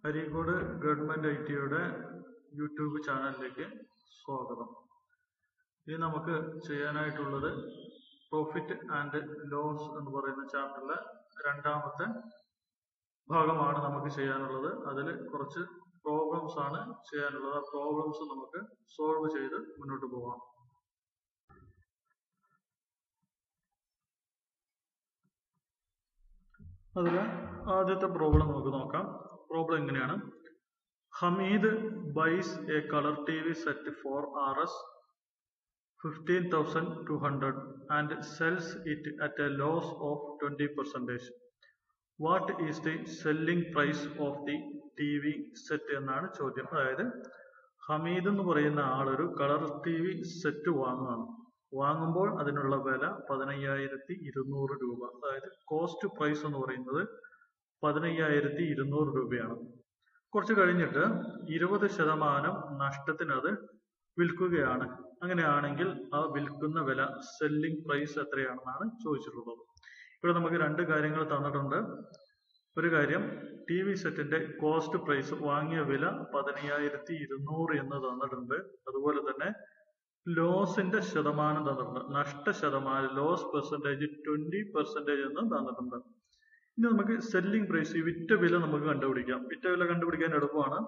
Areekode government I ടിയുടെ YouTube ചാനലിലേക്ക് സ്വാഗതം ഇനി നമുക്ക് ചെയ്യാനായിട്ടുള്ളത് പ്രോഫിറ്റ് ആൻഡ് ലോസ് എന്ന് പറയുന്ന ചാപ്റ്ററിലെ രണ്ടാമത്തെ ഭാഗമാണ് നമുക്ക് ചെയ്യാനുള്ളത് അതിൽ കുറച്ച് പ്രോബ്ലംസ് ആണ് ചെയ്യാനുള്ളത് ആ പ്രോബ്ലംസ് നമുക്ക് സോൾവ് ചെയ്ത് മുന്നോട്ട് പോവാം അതിൽ ആദ്യത്തെ പ്രോബ്ലം നമുക്ക് നോക്കാം പ്രോബ്ലം എങ്ങനെയാണ് Hameed buys a colour T V set for R S fifteen thousand two hundred and sells it at a loss of twenty percentage what is the selling price of the T V set എന്നാണ് ചോദ്യം അതായത് ഹമീദ് എന്ന് പറയുന്ന ആളൊരു colour T V set വാങ്ങുകയാണ് വാങ്ങുമ്പോൾ അതിനുള്ള വില പതിനയ്യായിരത്തി ഇരുന്നൂറ് രൂപ അതായത് കോസ്റ്റ് പ്രൈസ് എന്ന് പറയുന്നത് പതിനയ്യായിരത്തി ഇരുന്നൂറ് രൂപയാണ് കുറച്ച് കഴിഞ്ഞിട്ട് ഇരുപത് ശതമാനം നഷ്ടത്തിന് അത് വിൽക്കുകയാണ് അങ്ങനെയാണെങ്കിൽ ആ വിൽക്കുന്ന വില സെല്ലിംഗ് പ്രൈസ് എത്രയാണെന്നാണ് ചോദിച്ചിട്ടുള്ളത് ഇവിടെ നമുക്ക് രണ്ട് കാര്യങ്ങൾ തന്നിട്ടുണ്ട് ഒരു കാര്യം ടി വി സെറ്റിന്റെ കോസ്റ്റ് പ്രൈസ് വാങ്ങിയ വില പതിനയ്യായിരത്തി ഇരുന്നൂറ് എന്ന് തന്നിട്ടുണ്ട് അതുപോലെ തന്നെ ലോസിന്റെ ശതമാനം തന്നിട്ടുണ്ട് നഷ്ട ശതമാനം ലോസ് പെർസെൻറ്റേജ് ട്വന്റി പെർസെൻറ്റേജ് എന്ന് തന്നിട്ടുണ്ട് ഇനി നമുക്ക് സെല്ലിംഗ് പ്രൈസ് വിറ്റ വില നമുക്ക് കണ്ടുപിടിക്കാം വിറ്റ വില കണ്ടുപിടിക്കാൻ എളുപ്പമാണ്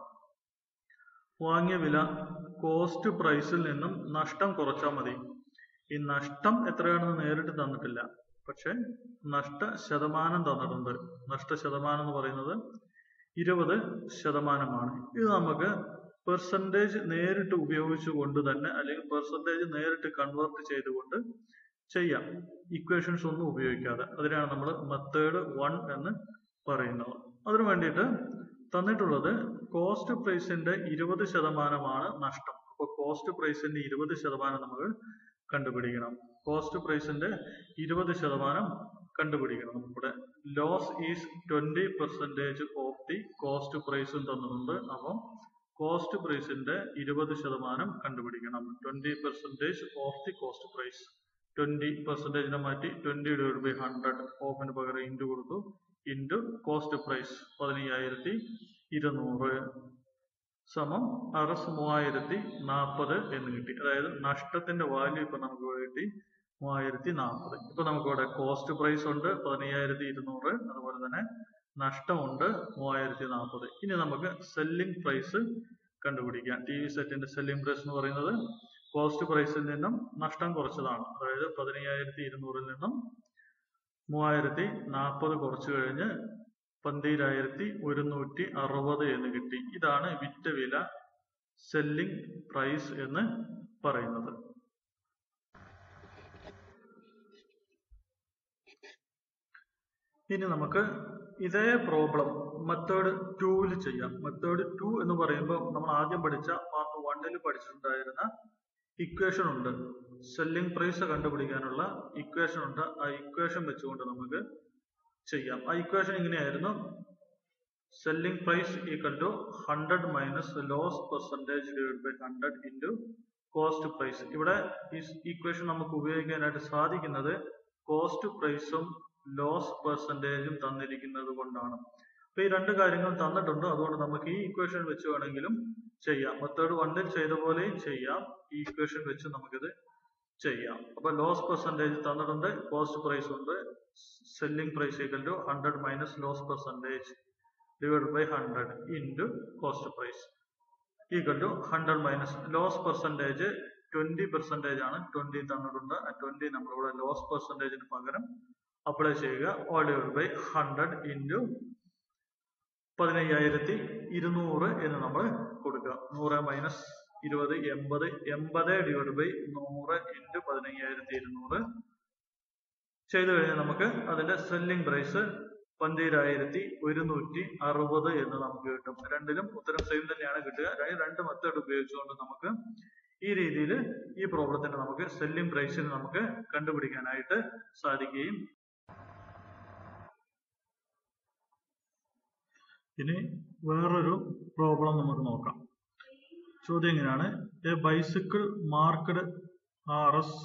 വാങ്ങിയ വില കോസ്റ്റ് പ്രൈസിൽ നിന്നും നഷ്ടം കുറച്ചാൽ മതി ഈ നഷ്ടം എത്രയാണെന്ന് നേരിട്ട് തന്നിട്ടില്ല പക്ഷെ നഷ്ട ശതമാനം തന്നിട്ടുണ്ട് നഷ്ട ശതമാനം എന്ന് പറയുന്നത് ഇരുപത് ശതമാനമാണ് ഇത് നമുക്ക് പെർസെൻറ്റേജ് നേരിട്ട് ഉപയോഗിച്ചുകൊണ്ട് തന്നെ അല്ലെങ്കിൽ പെർസെൻറ്റേജ് നേരിട്ട് കൺവേർട്ട് ചെയ്തുകൊണ്ട് ചെയ്യാം ഇക്വേഷൻസ് ഒന്നും ഉപയോഗിക്കാതെ അതിനാണ് നമ്മൾ മെത്തേഡ് വൺ എന്ന് പറയുന്നത് അതിനു വേണ്ടിയിട്ട് തന്നിട്ടുള്ളത് കോസ്റ്റ് പ്രൈസിന്റെ ഇരുപത് ശതമാനമാണ് നഷ്ടം അപ്പോൾ കോസ്റ്റ് പ്രൈസിന്റെ ഇരുപത് ശതമാനം നമ്മൾ കണ്ടുപിടിക്കണം കോസ്റ്റ് പ്രൈസിന്റെ ഇരുപത് ശതമാനം കണ്ടുപിടിക്കണം നമുക്കിവിടെ loss is twenty percentage of the cost പ്രൈസും തന്നിട്ടുണ്ട് അപ്പം കോസ്റ്റ് പ്രൈസിന്റെ ഇരുപത് ശതമാനം കണ്ടുപിടിക്കണം twenty percentage of the cost price twenty പെർസെൻറ്റേജിനെ മാറ്റി ട്വന്റി ഡിവൈഡ് ബൈ ഹൺഡ്രഡ് ഓഫിന് പകരം ഇൻറ്റു കൊടുത്തു ഇൻറ്റു കോസ്റ്റ് പ്രൈസ് പതിനയ്യായിരത്തി ഇരുന്നൂറ് സമം അറസ് മൂവായിരത്തി നാൽപ്പത് എന്ന് കിട്ടി അതായത് നഷ്ടത്തിന്റെ വാല്യൂ ഇപ്പൊ നമുക്ക് കിട്ടി മൂവായിരത്തി നാൽപ്പത് ഇപ്പൊ നമുക്കിവിടെ കോസ്റ്റ് പ്രൈസ് ഉണ്ട് പതിനയ്യായിരത്തി ഇരുന്നൂറ് അതുപോലെ തന്നെ നഷ്ടമുണ്ട് മൂവായിരത്തി നാൽപ്പത് ഇനി നമുക്ക് സെല്ലിംഗ് പ്രൈസ് കണ്ടുപിടിക്കാം ടി വി സെറ്റിന്റെ സെല്ലിംഗ് പ്രൈസ് എന്ന് പറയുന്നത് കോസ്റ്റ് പ്രൈസിൽ നിന്നും നഷ്ടം കുറച്ചതാണ് അതായത് പതിനയ്യായിരത്തി ഇരുന്നൂറിൽ നിന്നും മൂവായിരത്തി നാൽപ്പത് കുറച്ചു കഴിഞ്ഞ് പന്തീരായിരത്തി ഒരുന്നൂറ്റി അറുപത് എന്ന് കിട്ടി ഇതാണ് വിറ്റ വില സെല്ലിംഗ് പ്രൈസ് എന്ന് പറയുന്നത് ഇനി നമുക്ക് ഇതേ പ്രോബ്ലം മെത്തേഡ് ടൂവിൽ ചെയ്യാം മെത്തേഡ് ടു എന്ന് പറയുമ്പോൾ നമ്മൾ ആദ്യം പഠിച്ച പാർട്ട് വണ്ണിൽ പഠിച്ചിട്ടുണ്ടായിരുന്ന ഇക്വേഷൻ ഉണ്ട് സെല്ലിംഗ് പ്രൈസ് കണ്ടുപിടിക്കാനുള്ള ഇക്വേഷൻ ഉണ്ട് ആ ഇക്വേഷൻ വെച്ചുകൊണ്ട് നമുക്ക് ചെയ്യാം ആ ഇക്വേഷൻ ഇങ്ങനെയായിരുന്നു selling price equal to hundred minus loss percentage divide by hundred into cost price ഇവിടെ ഈ ഇക്വേഷൻ നമുക്ക് ഉപയോഗിക്കാനായിട്ട് സാധിക്കുന്നത് കോസ്റ്റ് പ്രൈസും ലോസ് പെർസെൻറ്റേജും തന്നിരിക്കുന്നത് കൊണ്ടാണ് അപ്പൊ ഈ രണ്ട് കാര്യങ്ങൾ തന്നിട്ടുണ്ട് അതുകൊണ്ട് നമുക്ക് ഈ ഇക്വേഷൻ വെച്ച് വേണമെങ്കിലും ചെയ്യാം മെത്തേഡ് വണ്ണിൽ ചെയ്ത പോലെയും ചെയ്യാം ഈ ഇക്വേഷൻ വെച്ച് നമുക്കിത് ചെയ്യാം അപ്പൊ ലോസ് പെർസെൻറ്റേജ് തന്നിട്ടുണ്ട് കോസ്റ്റ് പ്രൈസ് ഉണ്ട് selling price equal to hundred minus loss percentage divide by hundred into cost price equal to hundred minus loss percentage twenty percentage ആണ് ട്വന്റി തന്നിട്ടുണ്ട് ആ ട്വന്റി നമ്മളിവിടെ ലോസ് പെർസെൻറ്റേജിന് പകരം അപ്ലൈ ചെയ്യുക whole divide by hundred into പതിനയ്യായിരത്തി ഇരുന്നൂറ് എന്ന് നമ്മൾ കൊടുക്കുക നൂറ് മൈനസ് ഇരുപത് എൺപത് എൺപത് ഡിവൈഡ് ബൈ നൂറ് ഇൻറ്റു പതിനയ്യായിരത്തി ഇരുന്നൂറ് ചെയ്തു കഴിഞ്ഞാൽ നമുക്ക് അതിന്റെ സെല്ലിംഗ് പ്രൈസ് പന്തീരായിരത്തി ഒരുന്നൂറ്റി അറുപത് എന്ന് നമുക്ക് കിട്ടും രണ്ടിലും ഉത്തരം സെയിം തന്നെയാണ് കിട്ടുക അതായത് രണ്ട് മെത്തേഡ് ഉപയോഗിച്ചുകൊണ്ട് നമുക്ക് ഈ രീതിയിൽ ഈ പ്രോബ്ലത്തിന്റെ നമുക്ക് സെല്ലിംഗ് പ്രൈസിന് നമുക്ക് കണ്ടുപിടിക്കാനായിട്ട് സാധിക്കുകയും ഇനി വേറൊരു പ്രോബ്ലം നമുക്ക് നോക്കാം ചോദ്യം എങ്ങനെയാണ് a bicycle marked R S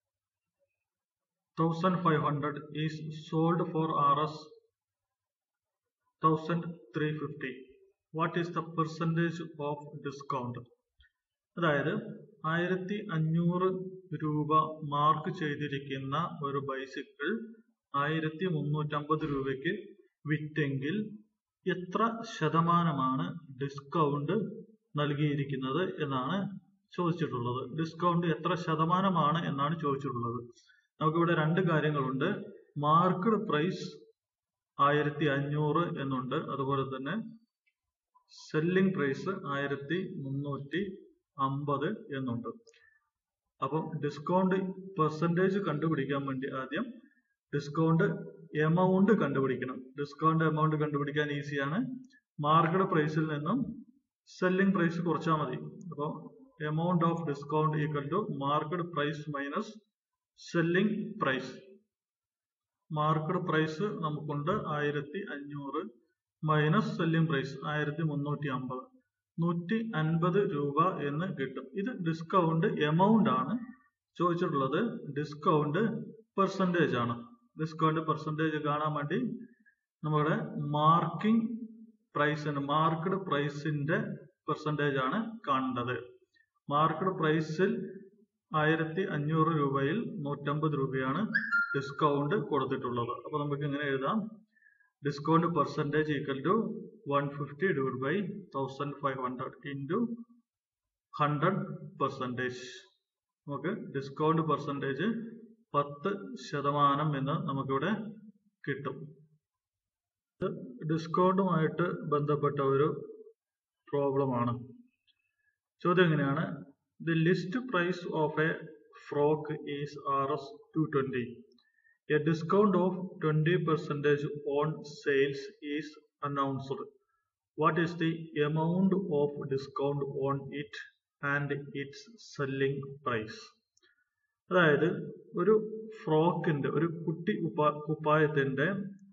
thousand five hundred is sold for R S thousand three fifty what is the percentage of discount അതായത് ആയിരത്തി അഞ്ഞൂറ് രൂപ മാർക്ക് ചെയ്തിരിക്കുന്ന ഒരു ബൈസിക്കിൾ ആയിരത്തി മുന്നൂറ്റമ്പത് രൂപയ്ക്ക് വിറ്റെങ്കിൽ എത്ര ശതമാനമാണ് ഡിസ്കൗണ്ട് നൽകിയിരിക്കുന്നത് എന്നാണ് ചോദിച്ചിട്ടുള്ളത് ഡിസ്കൗണ്ട് എത്ര ശതമാനമാണ് എന്നാണ് ചോദിച്ചിട്ടുള്ളത് നമുക്കിവിടെ രണ്ട് കാര്യങ്ങളുണ്ട് മാർക്കഡ് പ്രൈസ് ആയിരത്തി അഞ്ഞൂറ് എന്നുണ്ട് അതുപോലെ തന്നെ സെല്ലിംഗ് പ്രൈസ് ആയിരത്തി മുന്നൂറ്റി അമ്പത് എന്നുണ്ട് അപ്പം ഡിസ്കൗണ്ട് പെർസെൻറ്റേജ് കണ്ടുപിടിക്കാൻ വേണ്ടി ആദ്യം ഡിസ്കൗണ്ട് എമൗണ്ട് കണ്ടുപിടിക്കണം ഡിസ്കൗണ്ട് എമൗണ്ട് കണ്ടുപിടിക്കാൻ ഈസിയാണ് മാർക്കറ്റ് പ്രൈസിൽ നിന്നും സെല്ലിംഗ് പ്രൈസ് കുറച്ചാൽ മതി അപ്പോൾ amount of discount equal to market price minus selling price market price നമുക്കുണ്ട് ആയിരത്തി അഞ്ഞൂറ് മൈനസ് സെല്ലിംഗ് പ്രൈസ് ആയിരത്തി മുന്നൂറ്റി അമ്പത് നൂറ്റി അൻപത് രൂപ എന്ന് കിട്ടും ഇത് ഡിസ്കൗണ്ട് എമൗണ്ട് ആണ് ചോദിച്ചിട്ടുള്ളത് ഡിസ്കൗണ്ട് പെർസെൻറ്റേജ് ആണ് ഡിസ്കൗണ്ട് പെർസെൻറ്റേജ് കാണാൻ വേണ്ടി നമ്മുടെ മാർക്കിംഗ് പ്രൈസിന് മാർക്കഡ് പ്രൈസിന്റെ പെർസെൻറ്റേജ് ആണ് കാണേണ്ടത് മാർക്കഡ് പ്രൈസിൽ ആയിരത്തി അഞ്ഞൂറ് രൂപയിൽ നൂറ്റമ്പത് രൂപയാണ് ഡിസ്കൗണ്ട് കൊടുത്തിട്ടുള്ളത് അപ്പോൾ നമുക്ക് ഇങ്ങനെ എഴുതാം discount percentage equal to one fifty divide by thousand five hundred into hundred percentage നമുക്ക് ഡിസ്കൗണ്ട് പെർസെൻറ്റേജ് പത്ത് ശതമാനം എന്ന് നമുക്കിവിടെ കിട്ടും ഡിസ്കൗണ്ടുമായിട്ട് ബന്ധപ്പെട്ട ഒരു പ്രോബ്ലമാണ് ചോദ്യം എങ്ങനെയാണ് the list price of a frock is R S two twenty a discount of twenty percentage on sales is announced what is the amount of discount on it and its selling price അതായത് ഒരു ഫ്രോക്കിന്റെ ഒരു കുട്ടി ഉപാ കുപ്പായത്തിന്റെ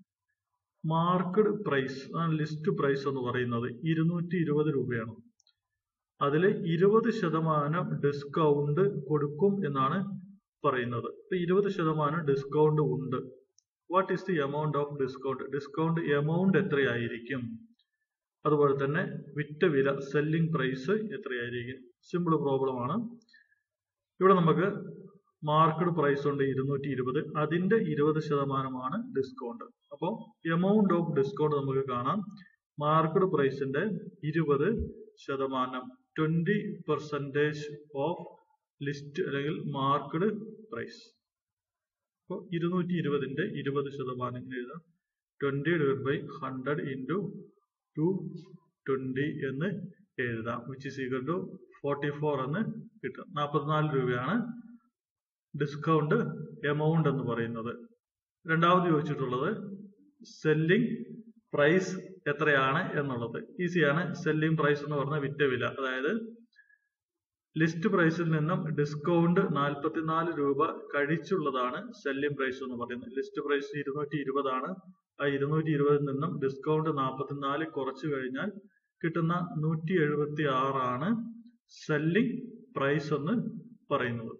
marked price list price എന്ന് പറയുന്നത് ഇരുന്നൂറ്റി ഇരുപത് രൂപയാണ് അതിൽ ഇരുപത് ശതമാനം ഡിസ്കൗണ്ട് കൊടുക്കും എന്നാണ് പറയുന്നത് ഇപ്പൊ ഇരുപത് ശതമാനം ഡിസ്കൗണ്ട് ഉണ്ട് what is the amount of discount discount amount എത്രയായിരിക്കും അതുപോലെ തന്നെ വിറ്റ വില സെല്ലിംഗ് പ്രൈസ് എത്രയായിരിക്കും സിമ്പിൾ പ്രോബ്ലം ആണ് ഇവിടെ നമുക്ക് മാർക്കഡ് പ്രൈസ് ഉണ്ട് ഇരുന്നൂറ്റി ഇരുപത് അതിന്റെ ഇരുപത് ശതമാനമാണ് ഡിസ്കൗണ്ട് അപ്പോൾ എമൗണ്ട് ഓഫ് ഡിസ്കൗണ്ട് നമുക്ക് കാണാം മാർക്കഡ് പ്രൈസിന്റെ ഇരുപത് ശതമാനം ട്വന്റി പെർസെൻറ്റേജ് ഓഫ് ലിസ്റ്റ് അല്ലെങ്കിൽ മാർക്കഡ് പ്രൈസ് അപ്പോൾ ഇരുന്നൂറ്റി ഇരുപതിന്റെ ഇരുപത് ശതമാനം ഇങ്ങനെ എഴുതാം twenty divide by hundred into two twenty എന്ന് എഴുതാം which is equal to forty four എന്ന് കിട്ടും നാൽപ്പത്തിനാല് രൂപയാണ് ഡിസ്കൗണ്ട് എമൗണ്ട് എന്ന് പറയുന്നത് രണ്ടാമത് ചോദിച്ചിട്ടുള്ളത് സെല്ലിംഗ് പ്രൈസ് എത്രയാണ് എന്നുള്ളത് ഈസിയാണ് സെല്ലിംഗ് പ്രൈസ് എന്ന് പറഞ്ഞ വിറ്റ വില അതായത് ലിസ്റ്റ് പ്രൈസിൽ നിന്നും ഡിസ്കൗണ്ട് നാൽപ്പത്തിനാല് രൂപ കഴിച്ചുള്ളതാണ് സെല്ലിംഗ് പ്രൈസ് എന്ന് പറയുന്നത് ലിസ്റ്റ് പ്രൈസ് ഇരുന്നൂറ്റി ഇരുപതാണ് ആ ഇരുന്നൂറ്റി ഇരുപതിൽ നിന്നും ഡിസ്കൗണ്ട് നാൽപ്പത്തിനാല് കുറച്ചു കഴിഞ്ഞാൽ കിട്ടുന്ന നൂറ്റി എഴുപത്തി ആറാണ് സെല്ലിംഗ് പ്രൈസ് എന്ന് പറയുന്നത്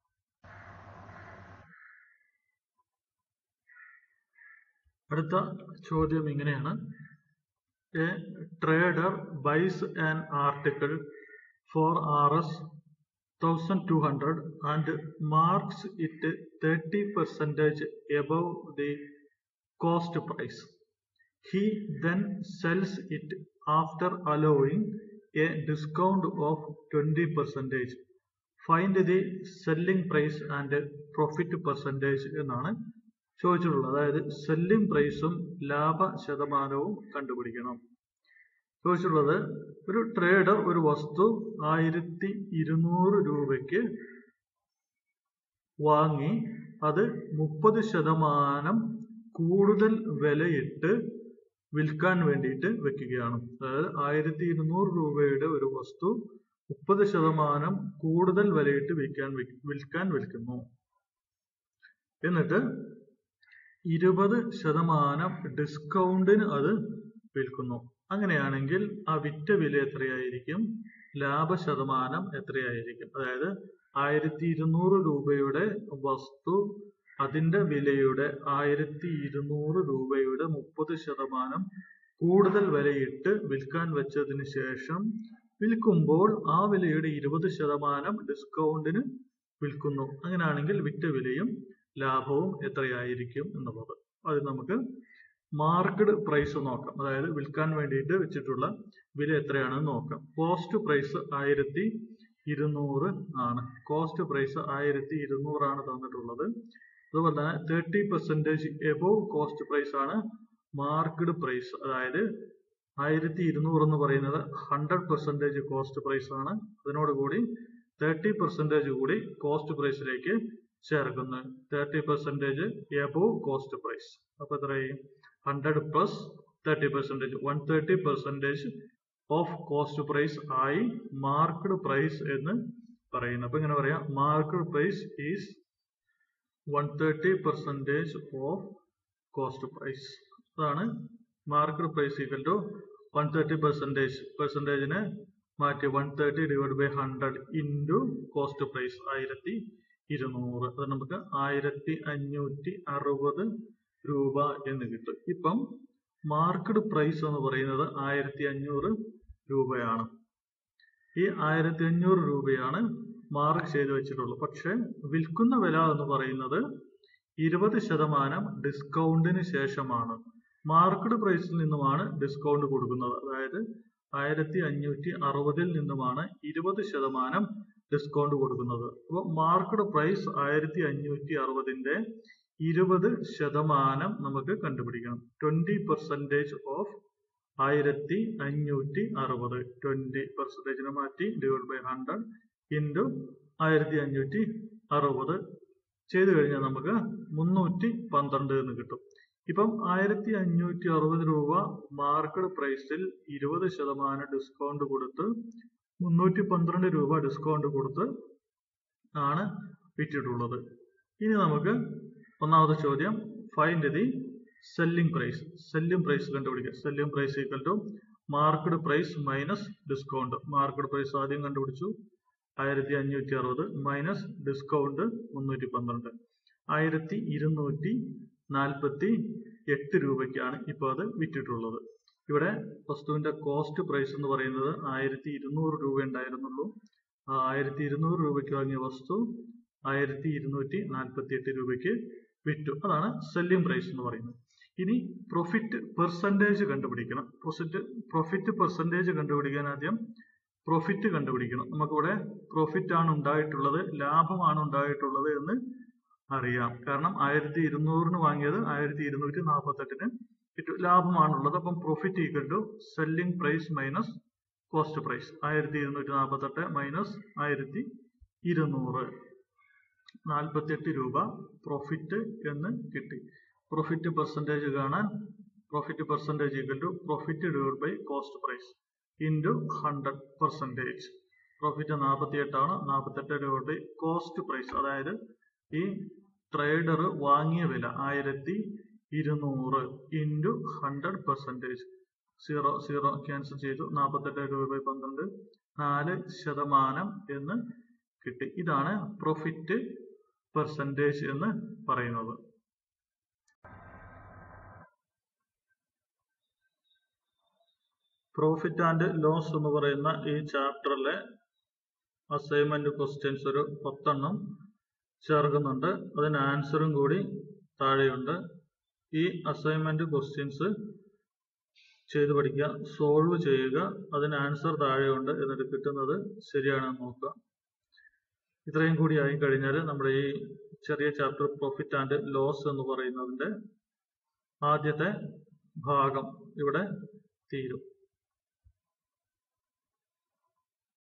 അടുത്ത ചോദ്യം ഇങ്ങനെയാണ് a trader buys an article for R S thousand two hundred and marks it thirty percentage above the cost price he then sells it after allowing a discount of 20 percentage find the selling price and profit percentage എന്നാണ് ചോദിച്ചിട്ടുള്ളത് അതായത് selling പ്രൈസും ലാഭ ശതമാനവും കണ്ടുപിടിക്കണം ചോദിച്ചിട്ടുള്ളത് ഒരു trader ഒരു വസ്തു ആയിരത്തി ഇരുന്നൂറ് രൂപയ്ക്ക് വാങ്ങി അത് മുപ്പത് ശതമാനം കൂടുതൽ വിലയിട്ട് വിൽക്കാൻ വേണ്ടിയിട്ട് വെക്കുകയാണ് അതായത് ആയിരത്തി ഇരുന്നൂറ് രൂപയുടെ ഒരു വസ്തു മുപ്പത് ശതമാനം കൂടുതൽ വിലയിട്ട് വിൽക്കാൻ വിൽക്കാൻ വിൽക്കുന്നു എന്നിട്ട് ഇരുപത് ശതമാനം ഡിസ്കൗണ്ടിന് അത് വിൽക്കുന്നു അങ്ങനെയാണെങ്കിൽ ആ വിറ്റ വില എത്രയായിരിക്കും ലാഭ ശതമാനം എത്രയായിരിക്കും അതായത് ആയിരത്തി ഇരുന്നൂറ് രൂപയുടെ വസ്തു അതിന്റെ വിലയുടെ ആയിരത്തി ഇരുന്നൂറ് രൂപയുടെ മുപ്പത് ശതമാനം കൂടുതൽ വിലയിട്ട് വിൽക്കാൻ വെച്ചതിന് ശേഷം വിൽക്കുമ്പോൾ ആ വിലയുടെ ഇരുപത് ശതമാനം ഡിസ്കൗണ്ടിന് വിൽക്കുന്നു അങ്ങനെയാണെങ്കിൽ വിറ്റ വിലയും ലാഭവും എത്രയായിരിക്കും എന്നുള്ളത് അത് നമുക്ക് മാർക്കഡ് പ്രൈസ് നോക്കാം അതായത് വിൽക്കാൻ വേണ്ടിയിട്ട് വെച്ചിട്ടുള്ള വില എത്രയാണെന്ന് നോക്കാം കോസ്റ്റ് പ്രൈസ് ആയിരത്തി ഇരുന്നൂറ് ആണ് കോസ്റ്റ് പ്രൈസ് ആയിരത്തി ഇരുന്നൂറാണ് തന്നിട്ടുള്ളത് അതുപോലെ തന്നെ thirty percentage above cost price ആണ് മാർക്കഡ് പ്രൈസ് അതായത് ആയിരത്തി ഇരുന്നൂറ് എന്ന് പറയുന്നത് ഹൺഡ്രഡ് പെർസെൻറ്റേജ് കോസ്റ്റ് പ്രൈസ് ആണ് അതിനോട് കൂടി തേർട്ടി പെർസെൻറ്റേജ് കൂടി കോസ്റ്റ് പ്രൈസിലേക്ക് ചേർക്കുന്നു thirty percentage above cost price അപ്പൊ എത്രയായി hundred plus thirty percentage one thirty percentage of cost price ആയി മാർക്കഡ് പ്രൈസ് എന്ന് പറയുന്നു അപ്പൊ ഇങ്ങനെ പറയാം marked price is one thirty percentage of cost price അതാണ് marked price equal to one thirty percentage പെർസെൻറ്റേജിനെ മാറ്റി one thirty divide by hundred into cost price ആയിരത്തി ഇരുന്നൂറ് അത് നമുക്ക് ആയിരത്തി അഞ്ഞൂറ്റി അറുപത് രൂപ എന്ന് കിട്ടും ഇപ്പം മാർക്കഡ് പ്രൈസ് എന്ന് പറയുന്നത് ആയിരത്തി അഞ്ഞൂറ് രൂപയാണ് ഈ ആയിരത്തി അഞ്ഞൂറ് രൂപയാണ് മാർക്ക് ചെയ്ത് വെച്ചിട്ടുള്ളത് പക്ഷെ വിൽക്കുന്ന വില എന്ന് പറയുന്നത് ഇരുപത് ശതമാനം ഡിസ്കൗണ്ടിന് ശേഷമാണ് മാർക്കഡ് പ്രൈസിൽ നിന്നുമാണ് ഡിസ്കൗണ്ട് കൊടുക്കുന്നത് അതായത് ആയിരത്തി അഞ്ഞൂറ്റി അറുപതിൽ നിന്നുമാണ് ഇരുപത് ശതമാനം ഡിസ്കൗണ്ട് കൊടുക്കുന്നത് അപ്പോൾ മാർക്കഡ് പ്രൈസ് ആയിരത്തി അഞ്ഞൂറ്റി അറുപതിന്റെ ഇരുപത് ശതമാനം നമുക്ക് കണ്ടുപിടിക്കണം ട്വന്റി പെർസെൻറ്റേജ് ഓഫ് ആയിരത്തി അഞ്ഞൂറ്റി അറുപത് ട്വന്റി പെർസെൻറ്റേജിനെ മാറ്റി ഡിവൈഡ് ബൈ ഹൺഡ്രഡ് ഇൻറ്റു ആയിരത്തി അഞ്ഞൂറ്റി അറുപത് ചെയ്തു കഴിഞ്ഞാൽ നമുക്ക് മുന്നൂറ്റി പന്ത്രണ്ട് എന്ന് കിട്ടും ഇപ്പം ആയിരത്തി അഞ്ഞൂറ്റി അറുപത് രൂപ മാർക്കറ്റ് പ്രൈസിൽ ഇരുപത് ശതമാനം ഡിസ്കൗണ്ട് കൊടുത്ത് മുന്നൂറ്റി പന്ത്രണ്ട് രൂപ ഡിസ്കൗണ്ട് കൊടുത്ത് ആണ് വിറ്റിട്ടുള്ളത് ഇനി നമുക്ക് ഒന്നാമത്തെ ചോദ്യം find the selling price selling price കണ്ടുപിടിക്കുക selling price equal to market price minus discount market price ആദ്യം കണ്ടുപിടിച്ചു ആയിരത്തി അഞ്ഞൂറ്റി അറുപത് മൈനസ് ഡിസ്കൗണ്ട് മുന്നൂറ്റി പന്ത്രണ്ട് ആയിരത്തി ഇരുന്നൂറ്റി നാൽപ്പത്തി എട്ട് രൂപയ്ക്കാണ് ഇപ്പോൾ അത് വിറ്റിട്ടുള്ളത് ഇവിടെ വസ്തുവിന്റെ കോസ്റ്റ് പ്രൈസ് എന്ന് പറയുന്നത് ആയിരത്തി ഇരുന്നൂറ് രൂപ ഉണ്ടായിരുന്നുള്ളൂ ആ ആയിരത്തി ഇരുന്നൂറ് രൂപയ്ക്ക് വാങ്ങിയ വസ്തു ആയിരത്തി ഇരുന്നൂറ്റി നാൽപ്പത്തി എട്ട് രൂപയ്ക്ക് വിറ്റു അതാണ് സെല്ലിംഗ് പ്രൈസ് എന്ന് പറയുന്നത് ഇനി പ്രൊഫിറ്റ് പെർസെൻറ്റേജ് കണ്ടുപിടിക്കണം പ്രൊഫിറ്റ് പ്രൊഫിറ്റ് പെർസെൻറ്റേജ് കണ്ടുപിടിക്കാൻ ആദ്യം പ്രോഫിറ്റ് കണ്ടുപിടിക്കണം നമുക്കിവിടെ പ്രോഫിറ്റ് ആണ് ഉണ്ടായിട്ടുള്ളത് ലാഭമാണ് ഉണ്ടായിട്ടുള്ളത് എന്ന് അറിയാം കാരണം ആയിരത്തി ഇരുന്നൂറിന് വാങ്ങിയത് ആയിരത്തി ഇരുന്നൂറ്റി നാൽപ്പത്തെട്ടിന് വിറ്റു ലാഭമാണുള്ളത് അപ്പം profit equal to selling price minus cost price ആയിരത്തി ഇരുന്നൂറ്റി നാൽപ്പത്തെട്ട് മൈനസ് ആയിരത്തി ഇരുന്നൂറ് നാൽപ്പത്തെട്ട് രൂപ പ്രോഫിറ്റ് എന്ന് കിട്ടി പ്രോഫിറ്റ് പെർസെൻറ്റേജ് കാണാൻ profit percentage equal to profit divide by cost price into hundred percentage profit നാൽപ്പത്തി എട്ടാണ് നാൽപ്പത്തെട്ട് ഡിവൈഡ് ബൈ കോസ്റ്റ് പ്രൈസ് അതായത് ഈ ട്രേഡർ വാങ്ങിയ വില ആയിരത്തി ഇരുന്നൂറ് into hundred percentage zero zero cancel ചെയ്തു നാൽപ്പത്തെട്ട് രൂപ ബൈ പന്ത്രണ്ട് നാല് ശതമാനം എന്ന് കിട്ടി ഇതാണ് പ്രോഫിറ്റ് പെർസെൻറ്റേജ് എന്ന് പറയുന്നത് പ്രോഫിറ്റ് ആൻഡ് ലോസ് എന്ന് പറയുന്ന ഈ ചാപ്റ്ററിലെ അസൈൻമെന്റ് ക്വസ്റ്റ്യൻസ് ഒരു പത്തെണ്ണം ചേർക്കുന്നുണ്ട് അതിന് ആൻസറും കൂടി താഴെയുണ്ട് ഈ അസൈൻമെന്റ് ക്വസ്റ്റ്യൻസ് ചെയ്ത് പഠിക്കുക സോൾവ് ചെയ്യുക അതിന് ആൻസർ താഴെയുണ്ട് എന്നിട്ട് കിട്ടുന്നത് ശരിയാണെന്ന് നോക്കുക ഇത്രയും കൂടി ആയി കഴിഞ്ഞാൽ നമ്മുടെ ഈ ചെറിയ ചാപ്റ്റർ പ്രോഫിറ്റ് ആൻഡ് ലോസ് എന്ന് പറയുന്നതിന്റെ ആദ്യത്തെ ഭാഗം ഇവിടെ തീരും